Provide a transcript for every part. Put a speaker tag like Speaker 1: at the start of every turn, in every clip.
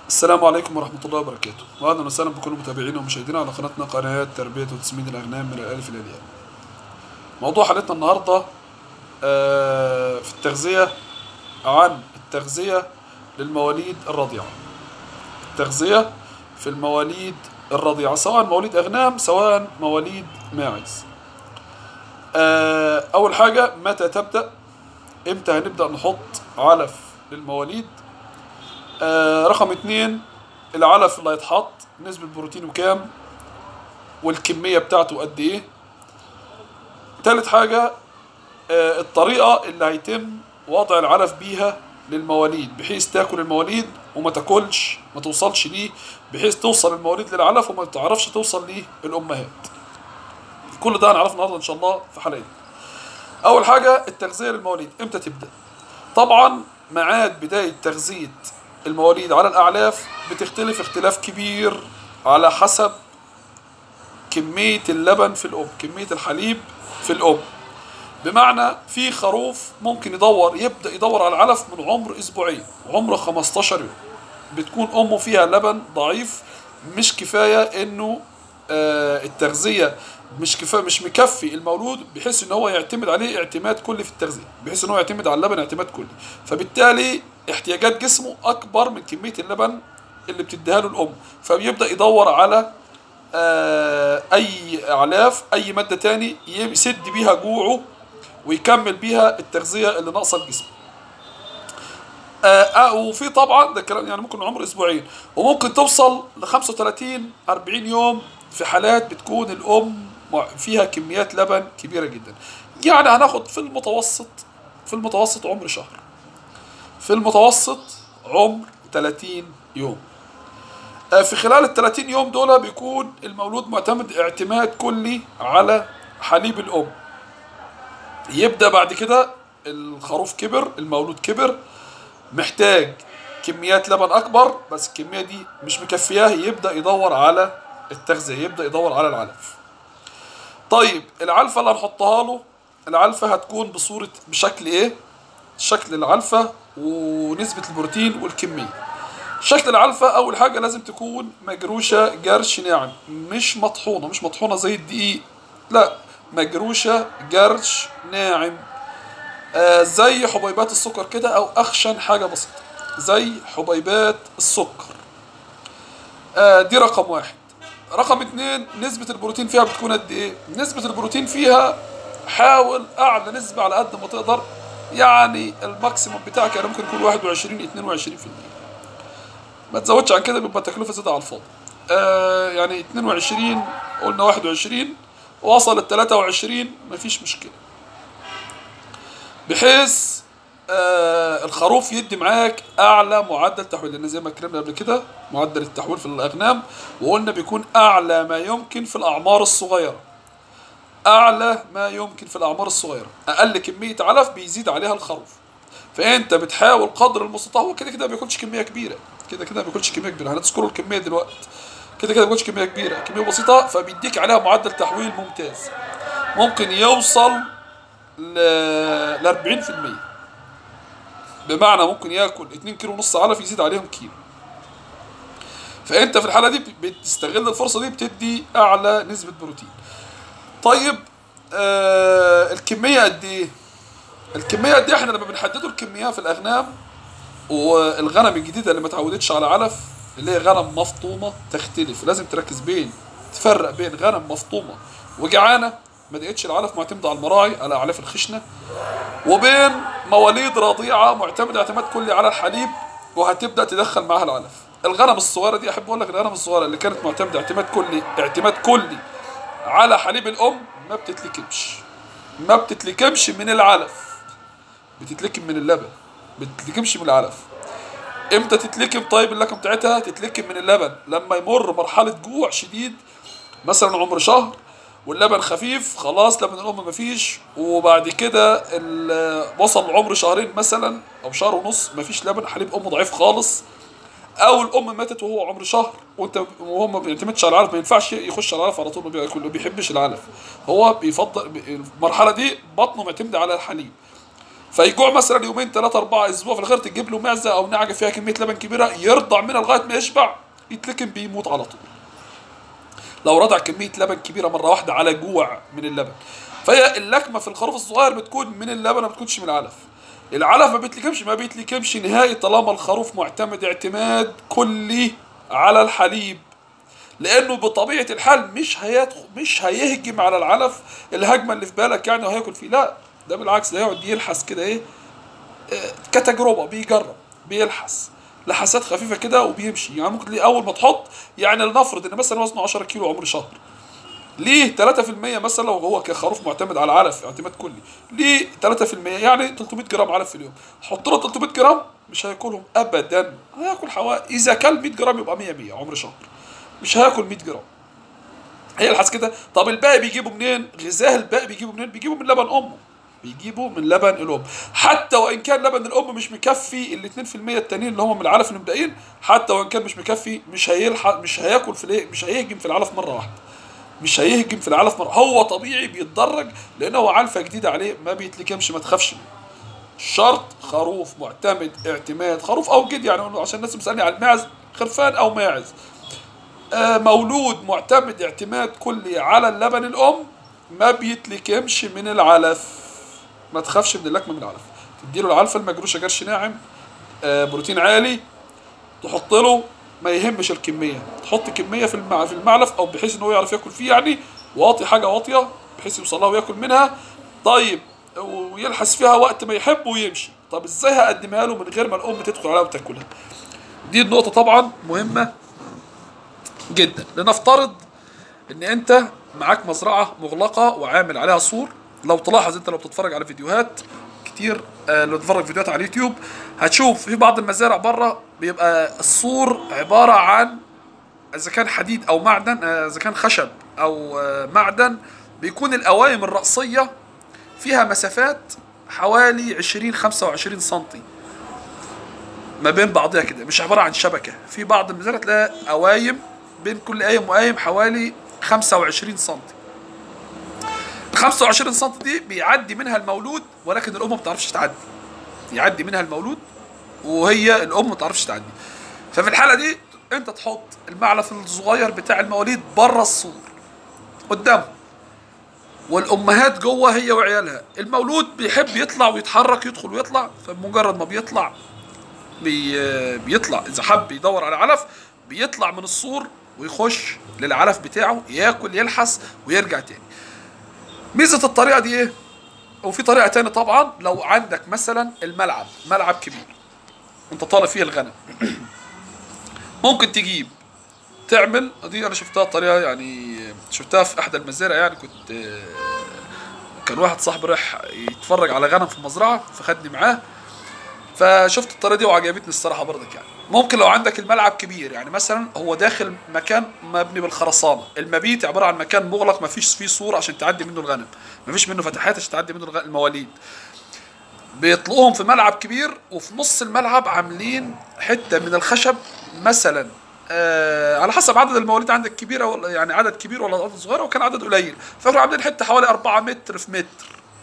Speaker 1: السلام عليكم ورحمة الله وبركاته وأهلا وسهلا بكل متابعينا ومشاهدينا على قناتنا قناة تربية وتسميد الأغنام من الألف إلى الياء موضوع حلقتنا النهاردة آه، في التغذية عن التغذية للمواليد الرضيعة التغذية في المواليد الرضيعة سواء مواليد أغنام سواء مواليد ماعز آه، أول حاجة متى تبدأ إمتى هنبدأ نحط علف للمواليد آه رقم اتنين العلف اللي هيتحط نسبة بروتينه كام والكمية بتاعته قد ايه تالت حاجة آه الطريقة اللي هيتم وضع العلف بيها للمواليد بحيث تاكل المواليد وما تاكلش ما توصلش ليه بحيث توصل المواليد للعلف وما تعرفش توصل ليه الامهات كل ده هنعرفه النهارده ان شاء الله في حلقتنا اول حاجة التغذية للمواليد امتى تبدأ طبعا ميعاد بداية تغذية المواليد على الأعلاف بتختلف اختلاف كبير على حسب كمية اللبن في الأم كمية الحليب في الأم بمعنى في خروف ممكن يدور يبدأ يدور على العلف من عمر أسبوعين عمر 15 يوم بتكون أمه فيها لبن ضعيف مش كفاية إنه آه التغذية مش كفايه مش مكفي المولود بحيث ان هو يعتمد عليه اعتماد كلي في التغذيه بحيث ان هو يعتمد على اللبن اعتماد كلي فبالتالي احتياجات جسمه اكبر من كميه اللبن اللي بتديها له الام فبيبدا يدور على آه اي اعلاف اي ماده تاني يسد بيها جوعه ويكمل بيها التغذيه اللي ناقصه الجسم آه آه وفي طبعا ده كلام يعني ممكن عمر اسبوعين وممكن توصل ل 35 40 يوم في حالات بتكون الام فيها كميات لبن كبيره جدا يعني هناخد في المتوسط في المتوسط عمر شهر في المتوسط عمر 30 يوم في خلال ال 30 يوم دول بيكون المولود معتمد اعتماد كلي على حليب الام يبدا بعد كده الخروف كبر المولود كبر محتاج كميات لبن اكبر بس الكميه دي مش مكفياه يبدا يدور على التغذيه يبدا يدور على العلف طيب العلفه اللي هنحطها له العلفه هتكون بصوره بشكل ايه شكل العلفه ونسبه البروتين والكميه شكل العلفه اول حاجه لازم تكون مجروشه جرش ناعم مش مطحونه مش مطحونه زي الدقيق لا مجروشه جرش ناعم آه زي حبيبات السكر كده او اخشن حاجه بسيطه زي حبيبات السكر آه دي رقم واحد رقم اتنين نسبة البروتين فيها بتكون قد ايه؟ نسبة البروتين فيها حاول اعلى نسبة على قد ما تقدر يعني الماكسيموم بتاعك يعني ممكن يكون 21 22% ما تزودش عن كده بيبقى التكلفة زيادة على الفاضي. آه يعني 22 قلنا 21 وصل ل 23 مفيش مشكلة. بحيث آه الخروف يدي معاك اعلى معدل تحويل لان زي ما اتكلمنا قبل كده معدل التحويل في الاغنام وقلنا بيكون اعلى ما يمكن في الاعمار الصغيره اعلى ما يمكن في الاعمار الصغيره اقل كميه علف بيزيد عليها الخروف فانت بتحاول قدر المستطاع هو كده كده ما بياكلش كميه كبيره كده كده ما بياكلش كميه كبيره هنذكر الكميه دلوقتي كده كده ما بياكلش كميه كبيره كميه بسيطه فبيديك عليها معدل تحويل ممتاز ممكن يوصل ل 40% بمعنى ممكن ياكل 2 كيلو ونص علف يزيد عليهم كيلو فانت في الحاله دي بتستغل الفرصه دي بتدي اعلى نسبه بروتين طيب آه الكميه قد ايه الكميه قد ايه احنا لما بنحددوا الكميه في الاغنام والغنم الجديده اللي ما اتعودتش على علف اللي هي غنم مفطومه تختلف لازم تركز بين تفرق بين غنم مفطومه وجعانه ما لقيتش العلف معتمده على المراعي على اعلاف الخشنه وبين مواليد رضيعه معتمده اعتماد كلي على الحليب وهتبدا تدخل معاها العلف الغنم الصغيره دي احب اقول لك الغنم الصغيره اللي كانت معتمده اعتماد كلي اعتماد كلي على حليب الام ما بتتلكمش ما بتتلكمش من العلف بتتلكم من اللبن بتتلكمش من العلف امتى تتلكم طيب اللكم بتاعتها تتلكم من اللبن لما يمر مرحله جوع شديد مثلا عمر شهر واللبن خفيف خلاص لبن الام مفيش وبعد كده وصل عمر شهرين مثلا او شهر ونص مفيش لبن حليب ام ضعيف خالص او الام ماتت وهو عمر شهر وانت وهو ما بيعتمدش على العلف ما ينفعش يخش على العلف على طول ما بياكل ما بيحبش العلف هو بيفضل المرحله دي بطنه معتمده على الحليب فيجوع مثلا يومين ثلاثة أربعة أسبوع في الآخر تجيب له معزة أو نعجة فيها كمية لبن كبيرة يرضع منها لغاية ما يشبع يتلكم بيموت على طول لو رضع كمية لبن كبيرة مرة واحدة على جوع من اللبن فهي اللكمة في الخروف الصغير بتكون من اللبن ما بتكونش من العلف العلف ما بيتلكمش ما بيتلكمش نهائي طالما الخروف معتمد اعتماد كلي على الحليب لانه بطبيعه الحال مش هيدخل مش هيهجم على العلف الهجمه اللي في بالك يعني وهياكل فيه لا ده بالعكس ده يقعد يلحس كده ايه آه، كتجربه بيجرب بيلحس لحسات خفيفه كده وبيمشي يعني ممكن ليه اول ما تحط يعني لنفرض ان مثلا وزنه 10 كيلو عمر شهر ليه 3% مثلا لو هو كخروف معتمد على علف اعتماد كلي ليه 3% يعني 300 جرام علف في اليوم حط له 300 جرام مش هياكلهم ابدا هياكل حوالي اذا كل 100 جرام يبقى 100 100 عمر شهر مش هياكل 100 جرام هي الحس كده طب الباقي بيجيبوا منين غذاء الباقي بيجيبوا منين بيجيبوا من لبن امه بيجيبوا من لبن الام حتى وان كان لبن الام مش مكفي ال 2% التانيين اللي هم من العلف المبدئين حتى وان كان مش مكفي مش هيلحق مش هياكل في الايه مش هيهجم في العلف مره واحده مش هيهجم في العلف مره هو طبيعي بيتدرج لان هو علفه جديده عليه ما بيتلكمش ما تخافش منه شرط خروف معتمد اعتماد خروف او جد يعني عشان الناس بتسالني على الماعز خرفان او ماعز آه، مولود معتمد اعتماد كلي على اللبن الام ما بيتلكمش من العلف ما تخافش من اللكمه من العلف تديله العلفه المجروشه جرش ناعم آه، بروتين عالي تحط له ما يهمش الكميه تحط كميه في المع... في المعلف او بحيث ان هو يعرف ياكل فيه يعني واطي حاجه واطيه بحيث يوصل لها وياكل منها طيب ويلحس فيها وقت ما يحب ويمشي طب ازاي هقدمها له من غير ما الام تدخل عليها وتاكلها دي النقطه طبعا مهمه جدا لنفترض ان انت معاك مزرعه مغلقه وعامل عليها سور لو تلاحظ انت لو بتتفرج على فيديوهات كتير آه، لو تتفرج فيديوهات على اليوتيوب هتشوف في بعض المزارع بره بيبقى السور عباره عن اذا كان حديد او معدن آه، اذا كان خشب او آه، معدن بيكون القوايم الرأسيه فيها مسافات حوالي 20 25 سنتي ما بين بعضها كده مش عباره عن شبكه في بعض المزارع تلاقي قوايم بين كل قايم وقايم حوالي 25 سم ال 25 سم دي بيعدي منها المولود ولكن الام ما بتعرفش تعدي يعدي منها المولود وهي الام ما بتعرفش تعدي ففي الحاله دي انت تحط المعلف الصغير بتاع المواليد بره السور قدامه والامهات جوه هي وعيالها المولود بيحب يطلع ويتحرك يدخل ويطلع فمجرد ما بيطلع بي بيطلع اذا حب يدور على علف بيطلع من السور ويخش للعلف بتاعه ياكل يلحس ويرجع تاني ميزه الطريقه دي ايه وفي طريقه تانية طبعا لو عندك مثلا الملعب ملعب كبير انت طالع فيه الغنم ممكن تجيب تعمل دي انا شفتها طريقه يعني شفتها في احدى المزارع يعني كنت آه، كان واحد صاحبي راح يتفرج على غنم في مزرعه فخدني معاه فشفت الطريقه دي وعجبتني الصراحه برضك يعني ممكن لو عندك الملعب كبير يعني مثلا هو داخل مكان مبني بالخرسانه المبيت عباره عن مكان مغلق ما فيش فيه سور عشان تعدي منه الغنم ما فيش منه فتحات عشان تعدي منه الغ- المواليد بيطلقوهم في ملعب كبير وفي نص الملعب عاملين حته من الخشب مثلا آه على حسب عدد المواليد عندك كبيره ولا يعني عدد كبير ولا عدد صغير وكان عدد قليل فكانوا عاملين حته حوالي 4 متر في متر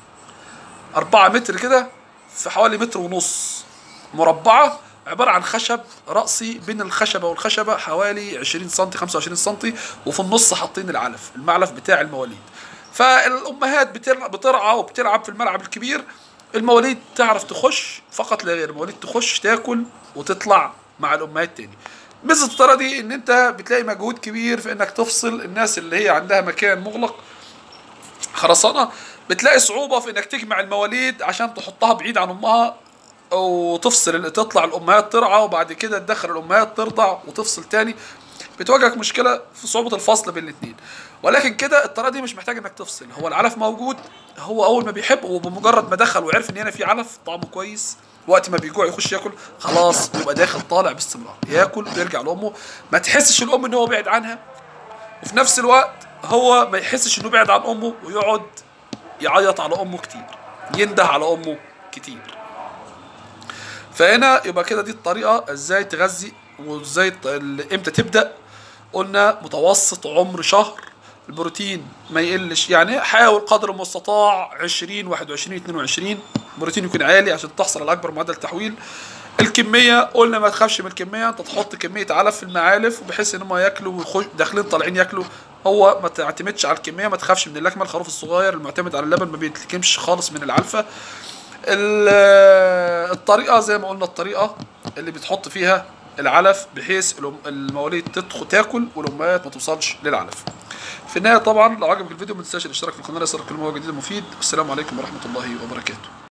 Speaker 1: 4 متر كده في حوالي متر ونص مربعه عباره عن خشب راسي بين الخشبه والخشبه حوالي 20 سم 25 سم وفي النص حاطين العلف المعلف بتاع المواليد فالامهات بتر- بترعى وبتلعب في الملعب الكبير المواليد تعرف تخش فقط لا غير المواليد تخش تاكل وتطلع مع الامهات تاني ميزه الطريقه دي ان انت بتلاقي مجهود كبير في انك تفصل الناس اللي هي عندها مكان مغلق خرسانه بتلاقي صعوبه في انك تجمع المواليد عشان تحطها بعيد عن امها وتفصل تطلع الامهات ترعى وبعد كده تدخل الامهات ترضع وتفصل تاني بتواجهك مشكله في صعوبه الفصل بين الاثنين ولكن كده الطريقه دي مش محتاج انك تفصل هو العلف موجود هو اول ما بيحب وبمجرد ما دخل وعرف ان هنا في علف طعمه كويس وقت ما بيجوع يخش ياكل خلاص يبقى داخل طالع باستمرار ياكل ويرجع لامه ما تحسش الام ان هو بعد عنها وفي نفس الوقت هو ما يحسش انه بعد عن امه ويقعد يعيط على امه كتير ينده على امه كتير فهنا يبقى كده دي الطريقه ازاي تغذي وازاي ت- ال- امتى تبدا قلنا متوسط عمر شهر البروتين ما يقلش يعني حاول قدر المستطاع 20 21 22 البروتين يكون عالي عشان تحصل على اكبر معدل تحويل الكميه قلنا ما تخافش من الكميه انت تحط كميه علف في المعالف بحيث ان هم ياكلوا ويخش داخلين طالعين ياكلوا هو ما تعتمدش على الكميه ما تخافش من اللكمه الخروف الصغير المعتمد على اللبن ما بيتلكمش خالص من العلفه ال- الطريقه زي ما قلنا الطريقه اللي بتحط فيها العلف بحيث الأم- المواليد تدخل تاكل والامهات ما توصلش للعلف في النهايه طبعا لو عجبك الفيديو ما تنساش الاشتراك في القناه ليصلك كل ما هو جديد مفيد والسلام عليكم ورحمه الله وبركاته